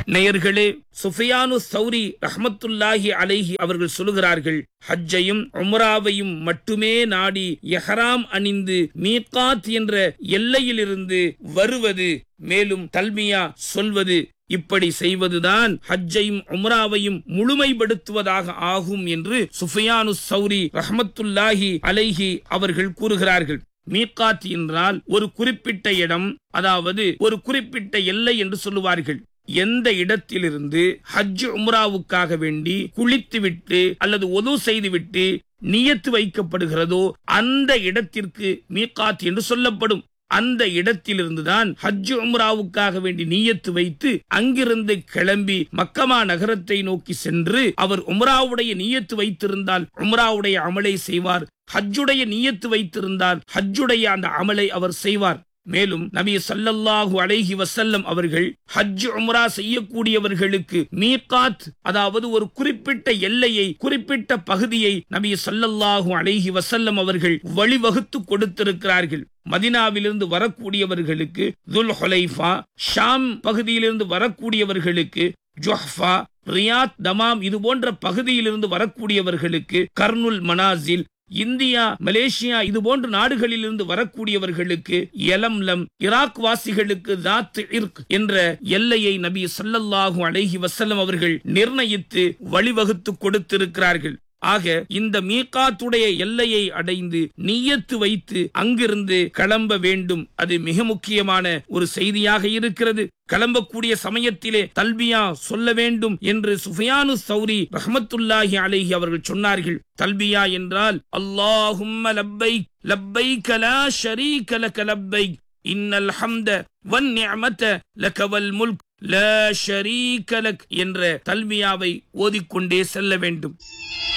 நேயர்களே சுஃபியானு சௌரி ரஹ்மத்துல்லாஹி அலைஹி அவர்கள் சொல்லுகிறார்கள் ஹஜ்ஜையும் உம்ராவையும் மட்டுமே நாடி எஹராம் அணிந்து மீகாத் என்ற எல்லையிலிருந்து வருவது மேலும் தல்மியா சொல்வது இப்படி செய்வதுதான் ஹஜ்ஜையும் உம்ராவையும் முழுமைப்படுத்துவதாக ஆகும் என்று சுஃபியானு சௌரி ரஹ்மத்துல்லாஹி அலைஹி அவர்கள் கூறுகிறார்கள் மீகாத் என்றால் ஒரு குறிப்பிட்ட இடம் அதாவது ஒரு குறிப்பிட்ட எல்லை என்று சொல்லுவார்கள் எந்த இடத்திலிருந்து ஹஜ் உம்ராவுக்காக வேண்டி குளித்துவிட்டு அல்லது ஒது செய்துவிட்டு நியத்து வைக்கப்படுகிறதோ அந்த இடத்திற்கு மீகாத் என்று சொல்லப்படும் அந்த இடத்திலிருந்துதான் ஹஜ் உம்ராவுக்காக வேண்டி நீயத்து வைத்து அங்கிருந்து கிளம்பி மக்கமா நகரத்தை நோக்கி சென்று அவர் உம்ராவுடைய நீயத்து வைத்திருந்தால் உம்ராவுடைய அமலை செய்வார் ஹஜ்ஜுடைய நீயத்து வைத்திருந்தால் ஹஜ்ஜுடைய அந்த அமலை அவர் செய்வார் மேலும் நபி ஸல்லல்லாஹு அலைஹி வஸல்லம் அவர்கள் ஹஜ் உம்ரா செய்யக்கூடியவர்களுக்கு மீகாத் அதாவது ஒரு குறிப்பிட்ட எல்லையை குறிப்பிட்ட பகுதியை நபி ஸல்லல்லாஹு அலைஹி வஸல்லம் அவர்கள் வழிவகுத்து கொடுத்திருக்கிறார்கள் மதினாவிலிருந்து வரக்கூடியவர்களுக்கு துல் ஹுலைஃபா ஷாம் பகுதியிலிருந்து வரக்கூடியவர்களுக்கு ஜுஹ்ஃபா ரியாத் தமாம் இது போன்ற பகுதியிலிருந்து வரக்கூடியவர்களுக்கு கர்னுல் மனாசில் இந்தியா மலேசியா இது போன்ற நாடுகளிலிருந்து வரக்கூடியவர்களுக்கு எலம்லம் ஈராக் வாசிகளுக்கு தாத் இர்க் என்ற எல்லையை நபி ஸல்லல்லாஹு அலைஹி வஸல்லம் அவர்கள் நிர்ணயித்து வழிவகுத்து கொடுத்திருக்கிறார்கள் ஆக இந்த மீகாத்துடைய எல்லையை அடைந்து நீயத்து வைத்து அங்கிருந்து கிளம்ப வேண்டும் அது மிக முக்கியமான ஒரு செய்தியாக இருக்கிறது கிளம்பக்கூடிய சமயத்திலே தல்பியா சொல்ல வேண்டும் என்று சுஃபியானு சௌரி ரஹமத்துல்லாஹி அலைஹி அவர்கள் சொன்னார்கள் தல்பியா என்றால் அல்லாஹும்ம லப்பை லப்பை கலா ஷரீக லக லப்பை இன்னல் ஹம்த வன் நிஅமத லக வல் முல்க் லா ஷரீக லக் என்ற தல்பியாவை ஓதிக்கொண்டே செல்ல வேண்டும்